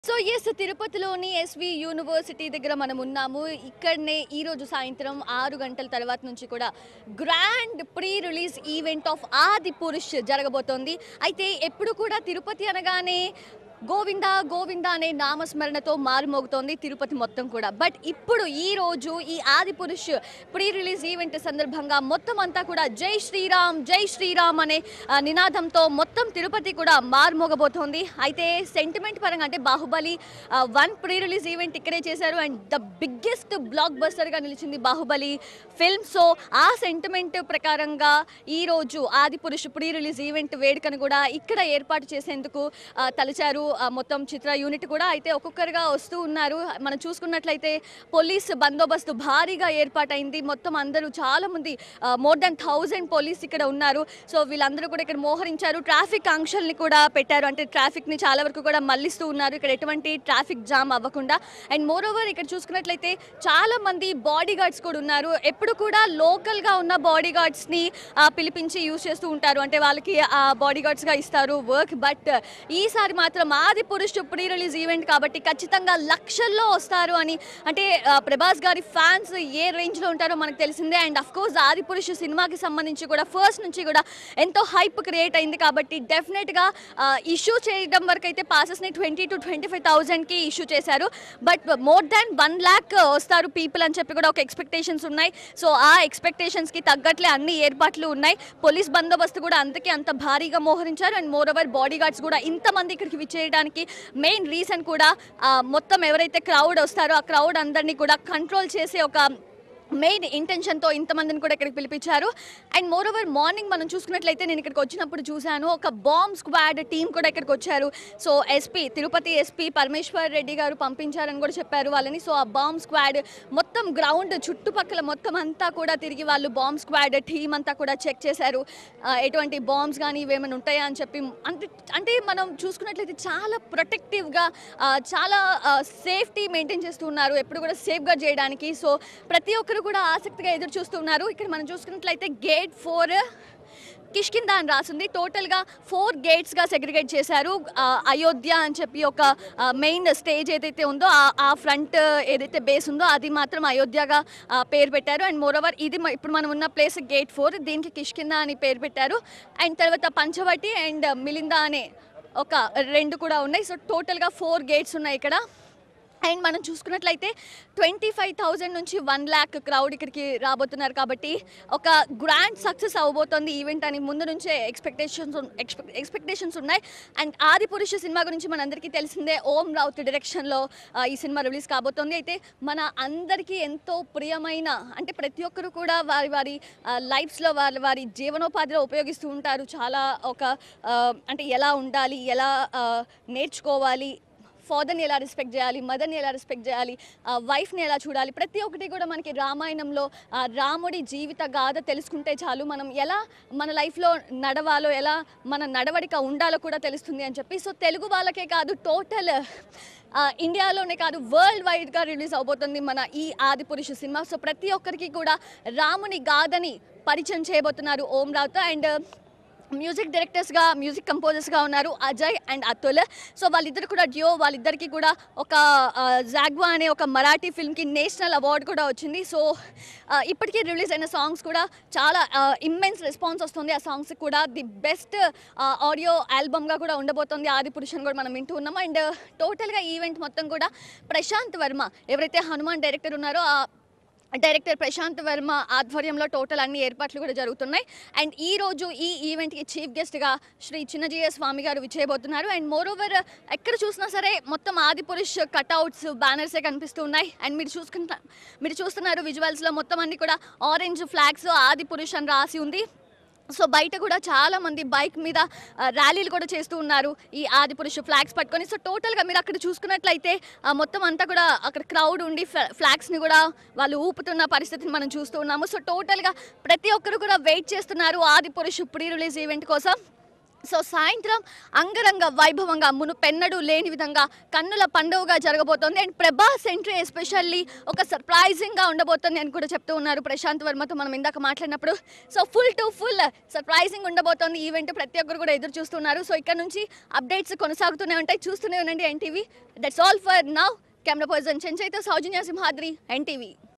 so yes తిరుపతిలోని SV university దగ్గర మనం ఉన్నాము ఇక్కడనే ఈ రోజు సాయంత్రం ఆరు గంటల తర్వాత నుంచి కూడా grand pre release event of Adipurush జరగబోతోంది అయితే ఎప్పుడు కూడా తిరుపతి అనగానే గోవింద గోవింద అనే నామస్మరణతో మారుమోగుతోంది తిరుపతి మొత్తం కూడా బట్ ఇప్పుడు ఈ రోజు ఈ ఆది పురుష్ ప్రీ రిలీజ్ ఈవెంట్ సందర్భంగా మొత్తం అంతా కూడా జై శ్రీరామ్ జై శ్రీరామ్ అనే ఆ, నినాదంతో మొత్తం తిరుపతి కూడా మారుమోగబోతోంది అయితే సెంటిమెంట్ పరంగా అంటే Baahubali one pre release event ఇక్కడే చేశారు అండ్ ద బిగ్గెస్ట్ బ్లాక్ బస్టర్గా నిలిచింది బాహుబలి ఫిల్మ్ సో ఆ సెంటిమెంట్ ప్రకారంగా ఈ రోజు ఆది పురుష్ ప్రీ రిలీజ్ ఈవెంట్ వేడుకను కూడా ఇక్కడ ఏర్పాటు చేసేందుకు ఆ, తలచారు ఆ, మొత్తం చిత్ర యూనిట్ కూడా అయితే ఒక్కొక్కరుగా వస్తూ ఉన్నారు మనం చూసుకున్నట్లయితే పోలీస్ బందోబస్తు భారీగా ఏర్పాటైంది మొత్తం అందరూ చాలా మంది మోర్ దాన్ థౌజండ్ పోలీస్ ఇక్కడ ఉన్నారు సో వీళ్ళందరూ కూడా ఇక్కడ మోహరించారు ట్రాఫిక్ ఆంక్షల్ని కూడా పెట్టారు అంటే ట్రాఫిక్ని చాలా వరకు కూడా మళ్లిస్తూ ఉన్నారు ఇక్కడ ఎటువంటి ట్రాఫిక్ జామ్ అవ్వకుండా అండ్ మోర్ ఓవర్ ఇక్కడ చూసుకున్నట్లయితే చాలా మంది బాడీ గార్డ్స్ కూడా ఉన్నారు ఎప్పుడు కూడా లోకల్గా ఉన్న బాడీ గార్డ్స్ని పిలిపించి యూజ్ చేస్తూ ఉంటారు అంటే వాళ్ళకి ఆ బాడీ గార్డ్స్గా ఇస్తారు వర్క్ బట్ ఈసారి మాత్రం ఆది పురుష్ ప్రీ రిలీజ్ ఈవెంట్ కాబట్టి ఖచ్చితంగా లక్షల్లో వస్తారు అని అంటే ఆ, ప్రభాస్ గారి ఫ్యాన్స్ ఏ రేంజ్లో ఉంటారో మనకు తెలిసిందే అండ్ అఫ్ కోర్స్ ఆది పురుష్ సినిమాకి సంబంధించి కూడా ఫస్ట్ నుంచి కూడా ఎంతో హైప్ క్రియేట్ అయింది కాబట్టి డెఫినెట్గా ఇష్యూ చేయడం వరకు అయితే పాసెస్ని ట్వంటీ టు ట్వంటీ ఫైవ్ థౌజండ్కి ఇష్యూ చేశారు but more than one lakh వస్తారు పీపుల్ అని చెప్పి కూడా ఒక ఎక్స్పెక్టేషన్స్ ఉన్నాయి సో ఆ ఎక్స్పెక్టేషన్స్కి తగ్గట్లే అన్ని ఏర్పాట్లు ఉన్నాయి పోలీస్ బందోబస్తు కూడా అంతకి అంత భారీగా మోహరించారు and more over body guards కూడా ఇంతమంది ఇక్కడికి విచ్చేయడానికి మెయిన్ రీజన్ కూడా ఆ, మొత్తం ఎవరైతే క్రౌడ్ వస్తారో ఆ క్రౌడ్ అందరినీ కూడా కంట్రోల్ చేసే ఒక మెయిన్ ఇంటెన్షన్తో ఇంతమందిని కూడా ఇక్కడికి పిలిపించారు అండ్ మోర్ ఓవర్ మార్నింగ్ మనం చూసుకున్నట్లయితే నేను ఇక్కడికి వచ్చినప్పుడు చూశాను ఒక బాంబ్ స్క్వాడ్ టీం కూడా ఇక్కడికి వచ్చారు so SP Tirupati SP Parameshwar Reddy గారు పంపించారని కూడా చెప్పారు వాళ్ళని సో ఆ బాంబ్ స్క్వాడ్ మొత్తం గ్రౌండ్ చుట్టుపక్కల మొత్తం అంతా కూడా తిరిగి వాళ్ళు బాంబ్ స్క్వాడ్ టీం అంతా కూడా చెక్ చేశారు ఆ, ఎటువంటి బాంబ్స్ కానీ ఇవేమైనా ఉంటాయా అని చెప్పి అంటే అంటే మనం చూసుకున్నట్లయితే చాలా ప్రొటెక్టివ్గా చాలా సేఫ్టీ మెయింటైన్ చేస్తూ ఉన్నారు ఎప్పుడు కూడా సేఫ్గా చేయడానికి సో ప్రతి ఒక్కరు కూడా ఆసక్తిగా ఎదురు చూస్తున్నారు ఇక్కడ మనం చూసుకున్నట్లయితే గేట్ ఫోర్ కిష్కింద అని రాసింది టోటల్గా ఫోర్ గేట్స్గా సెగ్రిగేట్ చేశారు ఆ, అయోధ్య అని చెప్పి ఒక మెయిన్ స్టేజ్ ఏదైతే ఉందో ఆ- ఆ ఫ్రంట్ ఏదైతే బేస్ ఉందో అది మాత్రం అయోధ్యగా ఆ, పేరు పెట్టారు అండ్ మోరోవర్ ఇది మ- ఇప్పుడు మనం ఉన్న ప్లేస్ గేట్ ఫోర్ దీనికి కిష్కింద అని పేరు పెట్టారు అండ్ తర్వాత పంచవటి అండ్ మిలింద అనే ఒక రెండు కూడా ఉన్నాయి సో టోటల్గా ఫోర్ గేట్స్ ఉన్నాయి ఇక్కడ అండ్ మనం చూసుకున్నట్లయితే ట్వంటీ ఫైవ్ థౌజండ్ నుంచి వన్ ల్యాక్ క్రౌడ్ ఇక్కడికి రాబోతున్నారు కాబట్టి ఒక గ్రాండ్ సక్సెస్ అవబోతోంది ఈవెంట్ అని ముందు నుంచే ఎక్స్పెక్టేషన్స్ ఎక్స్పెక్టేషన్స్ ఉన్నాయి అండ్ ఆది పురుష సినిమా గురించి మనందరికీ తెలిసిందే ఓం రావుత్ డైరెక్షన్లో ఆ, ఈ సినిమా రిలీజ్ కాబోతోంది అయితే మన అందరికీ ఎంతో ప్రియమైన అంటే ప్రతి ఒక్కరు కూడా వారి వారి లైఫ్స్లో వారి వారి జీవనోపాధిలో ఉపయోగిస్తూ ఉంటారు చాలా ఒక ఆ, అంటే ఎలా ఉండాలి ఎలా ఆ, నేర్చుకోవాలి ఫాదర్ని ఎలా రెస్పెక్ట్ చేయాలి మదర్ని ఎలా రెస్పెక్ట్ చేయాలి ఆ, వైఫ్ని ఎలా చూడాలి ప్రతి ఒక్కటి కూడా మనకి రామాయణంలో ఆ, రాముడి జీవిత గాథ తెలుసుకుంటే చాలు మనం ఎలా మన లైఫ్లో నడవాలో ఎలా మన నడవడిక ఉండాలో కూడా తెలుస్తుంది అని చెప్పి సో తెలుగు వాళ్ళకే కాదు టోటల్ ఆ, ఇండియాలోనే కాదు వరల్డ్ వైడ్గా రిలీజ్ అవబోతుంది మన ఈ ఆది పురుష సినిమా సో ప్రతి ఒక్కరికి కూడా రాముని గాథని పరిచయం చేయబోతున్నారు ఓం రావుతో అండ్ మ్యూజిక్ డైరెక్టర్స్గా మ్యూజిక్ కంపోజర్స్గా ఉన్నారు అజయ్ అండ్ అతుల్ సో వాళ్ళిద్దరు కూడా డ్యో వాళ్ళిద్దరికి కూడా ఒక ఆ, జాగ్వా అనే ఒక మరాఠీ ఫిల్మ్కి నేషనల్ అవార్డు కూడా వచ్చింది సో ఆ, ఇప్పటికీ రిలీజ్ అయిన సాంగ్స్ కూడా చాలా ఇమ్మెన్స్ రెస్పాన్స్ వస్తుంది ఆ సాంగ్స్ కూడా ది బెస్ట్ ఆడియో ఆల్బమ్గా కూడా ఉండబోతుంది ఆది పురుషన్ కూడా మనం వింటూ ఉన్నాం అండ్ టోటల్గా ఈవెంట్ మొత్తం కూడా ప్రశాంత్ వర్మ ఎవరైతే హనుమాన్ డైరెక్టర్ ఉన్నారో ఆ డైరెక్టర్ ప్రశాంత్ వర్మ ఆధ్వర్యంలో టోటల్ అన్ని ఏర్పాట్లు కూడా జరుగుతున్నాయి అండ్ ఈ రోజు ఈ ఈవెంట్కి చీఫ్ గెస్ట్గా శ్రీ చిన్నజీయ స్వామి గారు విచ్చేయబోతున్నారు అండ్ మోర్ ఓవర్ ఎక్కడ చూసినా సరే మొత్తం ఆది పురుష్ కట్అవుట్స్ బ్యానర్సే కనిపిస్తూ ఉన్నాయి అండ్ మీరు చూసుకుంటా మీరు చూస్తున్నారు విజువల్స్లో మొత్తం అన్ని కూడా ఆరెంజ్ ఫ్లాగ్స్ ఆది పురుష్ అని రాసి ఉంది సో బయట కూడా చాలా మంది బైక్ మీద ఆ, ర్యాలీలు కూడా చేస్తూ ఉన్నారు ఈ ఆది పురుష ఫ్లాగ్స్ పట్టుకొని సో టోటల్గా మీరు అక్కడ చూసుకున్నట్లయితే ఆ, మొత్తం అంతా కూడా అక్కడ క్రౌడ్ ఉండి ఫ్లా- ఫ్లాగ్స్ని కూడా వాళ్ళు ఊపుతున్న పరిస్థితిని మనం చూస్తూ ఉన్నాము సో టోటల్గా ప్రతి ఒక్కరు కూడా వెయిట్ చేస్తున్నారు Adipurush pre release event కోసం సో సాయంత్రం అంగరంగ వైభవంగా మునుపెన్నడూ లేని విధంగా కన్నుల పండుగగా జరగబోతోంది అండ్ ప్రభాస్ ఎంట్రీ ఎస్పెషల్లీ ఒక సర్ప్రైజింగ్గా ఉండబోతోంది అని కూడా చెప్తూ ఉన్నారు ప్రశాంత్ వర్మతో మనం ఇందాక మాట్లాడినప్పుడు so full to full surprising ఉండబోతోంది ఈవెంట్ ప్రతి ఒక్కరు కూడా ఎదురు చూస్తున్నారు సో ఇక్కడ నుంచి అప్డేట్స్ కొనసాగుతూనే ఉంటాయి చూస్తూనే ఉండండి NTV that's all for now camera person చెంచైతో సౌజన్య సింహాద్రి ఎన్టీవీ